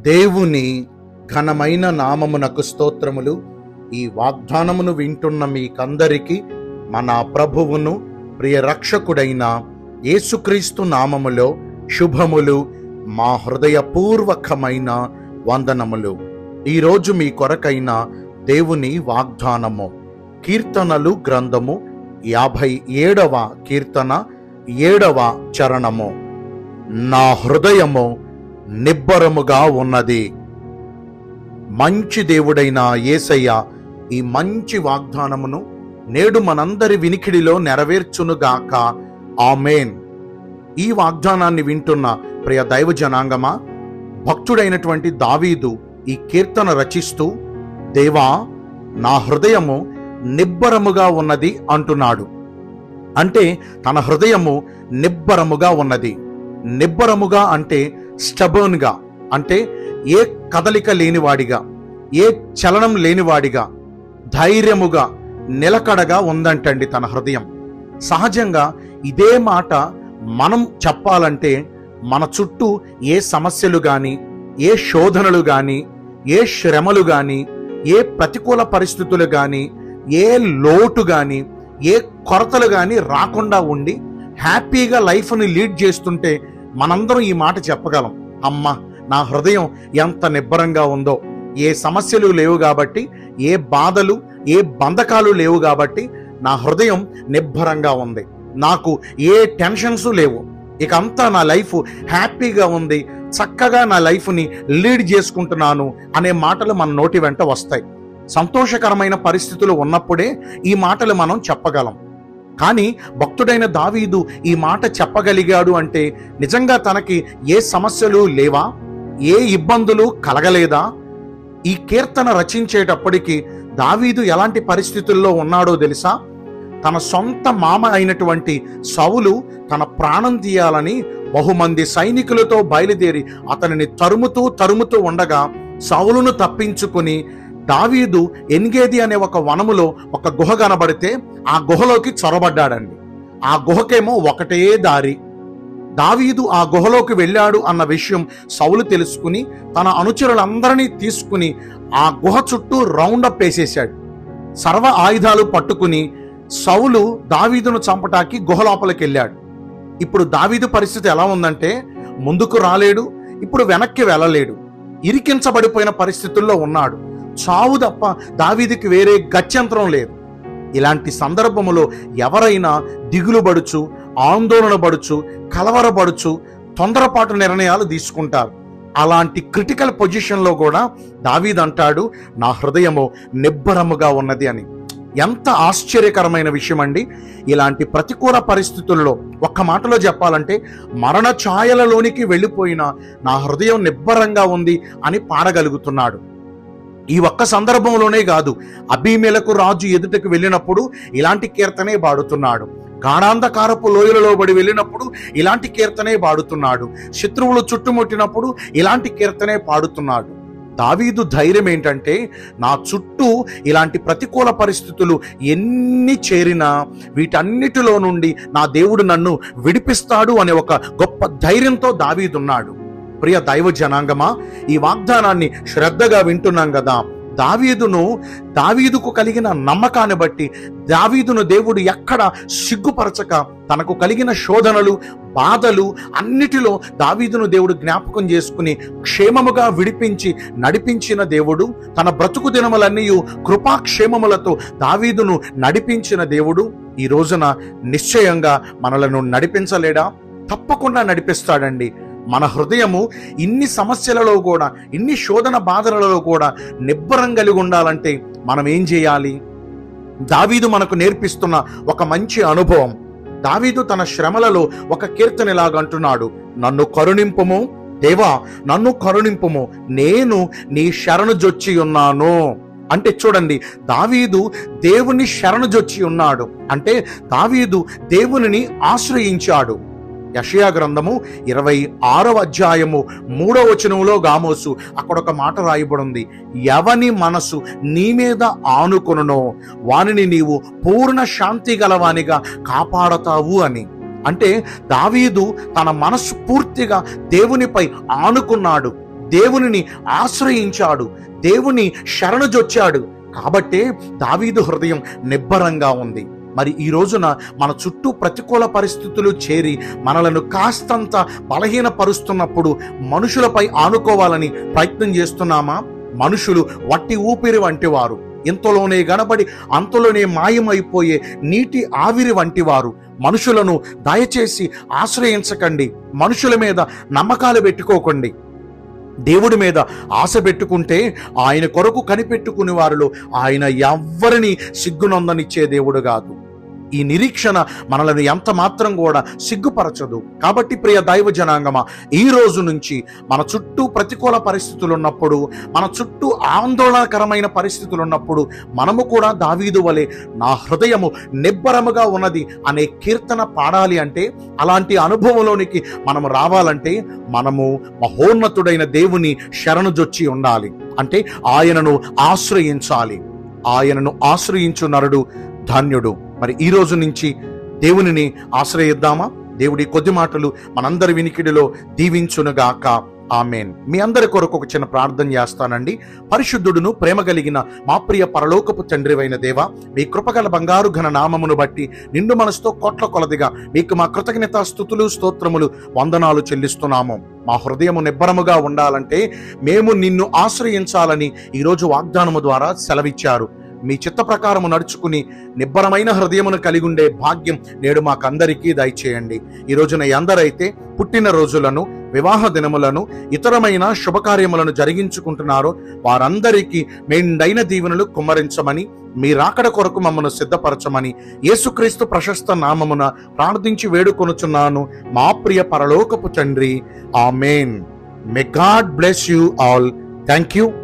దేవుని ఘనమైన నామమునకు స్తోత్రములు ఈ వాగ్దానమును వింటున్న మీకందరికీ మన ప్రభువును ప్రియ రక్షకుడైన యేసుక్రీస్తు నామములో శుభములు మా హృదయపూర్వకమైన వందనములు ఈరోజు మీ కొరకైన దేవుని వాగ్దానము కీర్తనలు గ్రంథము యాభై ఏడవ కీర్తన ఏడవ చరణము నా హృదయము నిబ్బరముగా ఉన్నది మంచి దేవుడైన యేసయ్య ఈ మంచి వాగ్దానమును నేడు మనందరి వినికిడిలో నెరవేర్చునుగాక ఆమెన్ ఈ వాగ్దానాన్ని వింటున్న ప్రియ దైవ జనాంగమా భక్తుడైనటువంటి దావీదు ఈ కీర్తన రచిస్తూ దేవా నా హృదయము నిబ్బరముగా ఉన్నది అంటున్నాడు అంటే తన హృదయము నిబ్బరముగా ఉన్నది నిబ్బరముగా అంటే స్టబర్న్గా అంటే ఏ కదలిక లేనివాడిగా ఏ చలనం లేనివాడిగా ధైర్యముగా నిలకడగా ఉందంటండి తన హృదయం సహజంగా ఇదే మాట మనం చెప్పాలంటే మన చుట్టూ ఏ సమస్యలు కానీ ఏ శోధనలు కానీ ఏ శ్రమలు కానీ ఏ ప్రతికూల పరిస్థితులు కానీ ఏ లోటు కానీ ఏ కొరతలు కానీ రాకుండా ఉండి హ్యాపీగా లైఫ్ని లీడ్ చేస్తుంటే మనందరం ఈ మాట చెప్పగలం అమ్మ నా హృదయం ఎంత నిబ్బరంగా ఉందో ఏ సమస్యలు లేవు కాబట్టి ఏ బాధలు ఏ బంధకాలు లేవు కాబట్టి నా హృదయం నిబ్బరంగా ఉంది నాకు ఏ టెన్షన్స్ లేవు ఇక అంతా నా లైఫ్ హ్యాపీగా ఉంది చక్కగా నా లైఫ్ని లీడ్ చేసుకుంటున్నాను అనే మాటలు మన నోటి వెంట వస్తాయి సంతోషకరమైన పరిస్థితులు ఉన్నప్పుడే ఈ మాటలు మనం చెప్పగలం కానీ భక్తుడైన దావీదు ఈ మాట చెప్పగలిగాడు అంటే నిజంగా తనకి ఏ సమస్యలు లేవా ఏ ఇబ్బందులు కలగలేదా ఈ కీర్తన రచించేటప్పటికి దావీదు ఎలాంటి పరిస్థితుల్లో ఉన్నాడో తెలుసా తన సొంత మామ అయినటువంటి సౌలు తన ప్రాణం తీయాలని బహుమంది సైనికులతో బయలుదేరి అతనిని తరుముతూ తరుముతూ ఉండగా సౌలును తప్పించుకుని దావీదు ఎన్గేది అనే ఒక వనములో ఒక గుహ కనబడితే ఆ గుహలోకి చొరబడ్డాడండి ఆ గుహకేమో ఒకటే దారి దావీదు ఆ గుహలోకి వెళ్ళాడు అన్న విషయం సౌలు తెలుసుకుని తన అనుచరులందరినీ తీసుకుని ఆ గుహ చుట్టూ రౌండప్ వేసేశాడు సర్వ ఆయుధాలు పట్టుకుని సౌలు దావీదును చంపటానికి గుహ లోపలికి వెళ్ళాడు ఇప్పుడు దావీదు పరిస్థితి ఎలా ఉందంటే ముందుకు రాలేడు ఇప్పుడు వెనక్కి వెళ్ళలేడు ఇరికించబడిపోయిన పరిస్థితుల్లో ఉన్నాడు చావు తప్ప దావీదికి వేరే గత్యంతరం లేదు ఇలాంటి సందర్భములో ఎవరైనా దిగులు పడుచు ఆందోళన పడుచు కలవరపడుచు తొందరపాటు నిర్ణయాలు తీసుకుంటారు అలాంటి క్రిటికల్ పొజిషన్లో కూడా దావీద్ అంటాడు నా హృదయము నిబ్బరముగా ఉన్నది అని ఎంత ఆశ్చర్యకరమైన విషయం అండి ఇలాంటి ప్రతికూల పరిస్థితుల్లో ఒక్క మాటలో చెప్పాలంటే మరణ ఛాయలలోనికి వెళ్ళిపోయిన నా హృదయం నిబ్బరంగా ఉంది అని పాడగలుగుతున్నాడు ఈ ఒక్క సందర్భంలోనే కాదు అభిమేలకు రాజు ఎదుటకు వెళ్ళినప్పుడు ఇలాంటి కీర్తనే పాడుతున్నాడు గాఢాంధకారపు లోయలలో పడి వెళ్ళినప్పుడు ఇలాంటి కీర్తనే పాడుతున్నాడు శత్రువులు చుట్టుముట్టినప్పుడు ఇలాంటి కీర్తనే పాడుతున్నాడు దావీదు ధైర్యం ఏంటంటే నా చుట్టూ ఇలాంటి ప్రతికూల పరిస్థితులు ఎన్ని చేరినా వీటన్నిటిలో నుండి నా దేవుడు నన్ను విడిపిస్తాడు అనే ఒక గొప్ప ధైర్యంతో దావీదున్నాడు ప్రియ దైవ జనాంగమా ఈ వాగ్దానాన్ని శ్రద్ధగా వింటున్నాం కదా దావీదును దావీదుకు కలిగిన నమ్మకాన్ని బట్టి దావీదును దేవుడు ఎక్కడ సిగ్గుపరచక తనకు కలిగిన శోధనలు బాధలు అన్నిటిలో దావీదును దేవుడు జ్ఞాపకం చేసుకుని క్షేమముగా విడిపించి నడిపించిన దేవుడు తన బ్రతుకు దినములన్నీ కృపాక్షేమములతో దావీదును నడిపించిన దేవుడు ఈ రోజున నిశ్చయంగా మనలను నడిపించలేడా తప్పకుండా నడిపిస్తాడండి మన హృదయము ఇన్ని సమస్యలలో కూడా ఇన్ని శోధన బాధలలో కూడా నిబ్బరం కలిగి ఉండాలంటే మనం ఏం చేయాలి దావీదు మనకు నేర్పిస్తున్న ఒక మంచి అనుభవం దావీదు తన శ్రమలలో ఒక కీర్తన ఇలాగ అంటున్నాడు నన్ను కరుణింపుము దేవా నన్ను కరుణింపుము నేను నీ శరణు జొచ్చి ఉన్నాను అంటే చూడండి దావీదు దేవుని శరణు జొచ్చి ఉన్నాడు అంటే దావీదు దేవునిని ఆశ్రయించాడు యషయా గ్రంథము ఇరవై ఆరవ అధ్యాయము మూడవ వచనంలో గామోసు అక్కడ ఒక మాట రాయబడింది ఎవని మనసు నీ మీద ఆనుకొనునో వానిని నీవు పూర్ణ శాంతి గలవానిగా కాపాడతావు అని అంటే దావీదు తన మనస్సు పూర్తిగా దేవునిపై ఆనుకున్నాడు దేవునిని ఆశ్రయించాడు దేవుని శరణుజొచ్చాడు కాబట్టే దావీదు హృదయం నిబ్బరంగా ఉంది మరి ఈ రోజున మన చుట్టూ ప్రతికూల పరిస్థితులు చేరి మనలను కాస్తంత బలహీనపరుస్తున్నప్పుడు మనుషులపై ఆనుకోవాలని ప్రయత్నం చేస్తున్నామా మనుషులు వట్టి ఊపిరి వంటి వారు ఇంతలోనే గనబడి అంతలోనే మాయమైపోయే నీటి ఆవిరి వంటి వారు మనుషులను దయచేసి ఆశ్రయించకండి మనుషుల మీద నమ్మకాలు పెట్టుకోకండి దేవుడి మీద ఆశ పెట్టుకుంటే ఆయన కొరకు కనిపెట్టుకునే వారిలో ఆయన ఎవ్వరిని సిగ్గునొందనిచ్చే దేవుడు కాదు ఈ నిరీక్షణ మనలను ఎంత మాత్రం కూడా సిగ్గుపరచదు కాబట్టి ప్రియ దైవ జనాంగమా ఈ రోజు నుంచి మన చుట్టూ ప్రతికూల పరిస్థితులు ఉన్నప్పుడు మన చుట్టూ ఆందోళనకరమైన పరిస్థితులు ఉన్నప్పుడు మనము కూడా దావీదు వలె నా హృదయము నిబ్బరముగా ఉన్నది అనే కీర్తన పాడాలి అంటే అలాంటి అనుభవంలోనికి మనము రావాలంటే మనము మహోన్నతుడైన దేవుని శరణుజొచ్చి ఉండాలి అంటే ఆయనను ఆశ్రయించాలి ఆయనను ఆశ్రయించు నరుడు ధన్యుడు మరి ఈ రోజు నుంచి దేవునిని ఆశ్రయిద్దామా దేవుడి కొద్ది మాటలు మనందరి వినికిడిలో దీవించునుగాక ఆమెన్ మీ అందరి కొరకు ఒక చిన్న ప్రార్థన చేస్తానండి పరిశుద్ధుడును ప్రేమ కలిగిన మా ప్రియ పరలోకపు తండ్రివైన దేవ మీ కృపగల బంగారు ఘన నామమును బట్టి నిండు మనసుతో కోట్ల కొలదిగా మీకు మా కృతజ్ఞత స్థుతులు స్తోత్రములు వందనాలు చెల్లిస్తున్నాము మా హృదయము నిబ్బరముగా ఉండాలంటే మేము నిన్ను ఆశ్రయించాలని ఈరోజు వాగ్దానము ద్వారా సెలవిచ్చారు మీ చిత్త ప్రకారము నడుచుకుని నిబ్బరమైన హృదయమును కలిగి ఉండే భాగ్యం నేడు మాకందరికీ దయచేయండి ఈ రోజున ఎందరైతే పుట్టిన రోజులను వివాహ దినములను ఇతరమైన శుభకార్యములను జరిగించుకుంటున్నారో వారందరికీ మెండైన దీవెనలు కుమ్మరించమని మీ రాకడ కొరకు మమ్మను సిద్ధపరచమని యేసుక్రీస్తు ప్రశస్త నామమున ప్రార్థించి వేడుకొనుచున్నాను మా ప్రియ పరలోకపు తండ్రి amen may God bless you all thank you